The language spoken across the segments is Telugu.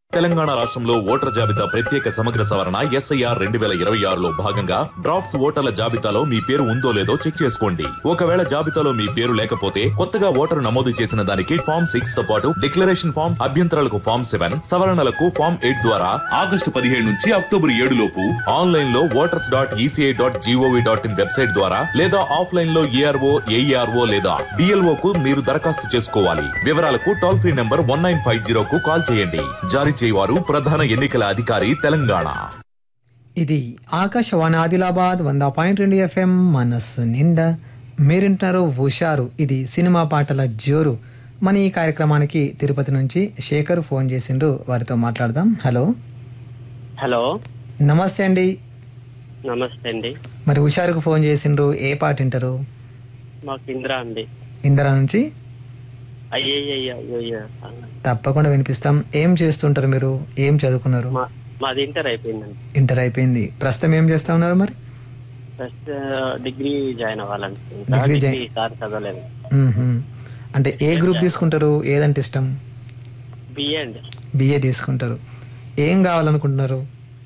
తెలంగాణ రాష్ట్రంలో ఓటర్ల జాబితా ప్రత్యేక సమగ్ర సవరణ ఎస్ఐఆర్ రెండు వేల ఇరవై ఆరులో భాగంగా డ్రాఫ్ట్స్ ఓటర్ల జాబితాలో మీ పేరు ఉందో లేదో చెక్ చేసుకోండి ఒకవేళ జాబితాలో మీ పేరు లేకపోతే కొత్తగా ఓటరు నమోదు చేసిన దానికి ఫామ్ సిక్స్ తో పాటు డిక్లరేషన్ ఫామ్ అభ్యంతరాలకు ఫామ్ సెవెన్ సవరణలకు ఫామ్ ఎయిట్ ద్వారా ఆగస్టు పదిహేడు నుంచి అక్టోబర్ ఏడు లోపు ఆన్లైన్ లో voters dot ECI dot GOV dot in website ద్వారా లేదా ఆఫ్లైన్ లో ఏఆర్ఓ ఏఈఆర్ఓ లేదా డిఎల్ఓ కు మీరు దరఖాస్తు చేసుకోవాలి వివరాలకు toll free number one nine five zero కు కాల్ చేయండి జారీ చేయవారు ప్రధాన ఎన్నికల అధికారి తెలంగాణ ఇది ఆకాశవాణి ఆదిలాబాద్ వంద పాయింట్ రెండు ఎఫ్ఎం మనస్సు నిండా మీరింటున్నారు హుషారు ఇది సినిమా పాటల జోరు మన ఈ కార్యక్రమానికి తిరుపతి నుంచి శేఖర్ ఫోన్ చేసిండ్రు వారితో మాట్లాడదాం హలో హలో నమస్తే అండి నమస్తే అండి మరి హుషారుకు ఫోన్ చేసిండ్రు ఏ పాట వింటారు మాకు ఇందిరా అండి ఇందిరా నుంచి అయ్యయ్యయ్యో తప్పకుండా వినిపిస్తాం ఏం చేస్తుంటారు మీరు ఏం చదువుకున్నారు మా మాది ఇంటర్ అయిపోయిందండి ఇంటర్ అయిపోయింది ప్రస్తుతం ఏం చేస్తా ఉన్నారు మరి ఫస్ట్ డిగ్రీ జాయిన్ అవ్వాలండి ఇంకా డిగ్రీ డిగ్రీ జాయిన్- సార్ చదవలేదు మ్మ్హ్మ్. అంటే ఏ గ్రూప్ తీసుకుంటారు ఏదంటే ఇష్టం బిఏ అండి బిఏ తీసుకుంటారు ఏం కావాలనుకుంటున్నారు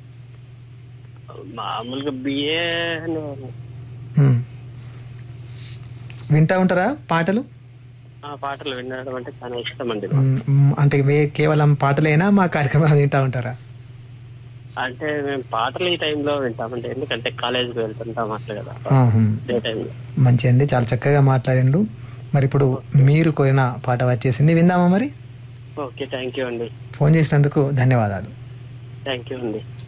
మామూలుగా బిఏ మ్మ్. వింటా ఉంటారా పాటలు పాటలు వినడం అంటే చాలా ఇష్టం అండి మ్మ్. మ్మ్. అంటే వే- కేవలం పాటలేనా మా కార్యక్రమాలు వింటా ఉంటారా అంటే మేము పాటలు ఈ టైంలో వింటామండి ఎందుకంటే కాలేజీకి వెళ్తుంటాం అట్లా కదా ఆహా. డే టైంలో మంచి అండి చాలా చక్కగా మాట్లాడిండు మరి ఇప్పుడు మీరు కోరిన పాట వచ్చేసింది విందామా మరి ఓకే థ్యాంక్ యూ అండి ఫోన్ చేసినందుకు ధన్యవాదాలు థ్యాంక్ యూ అండి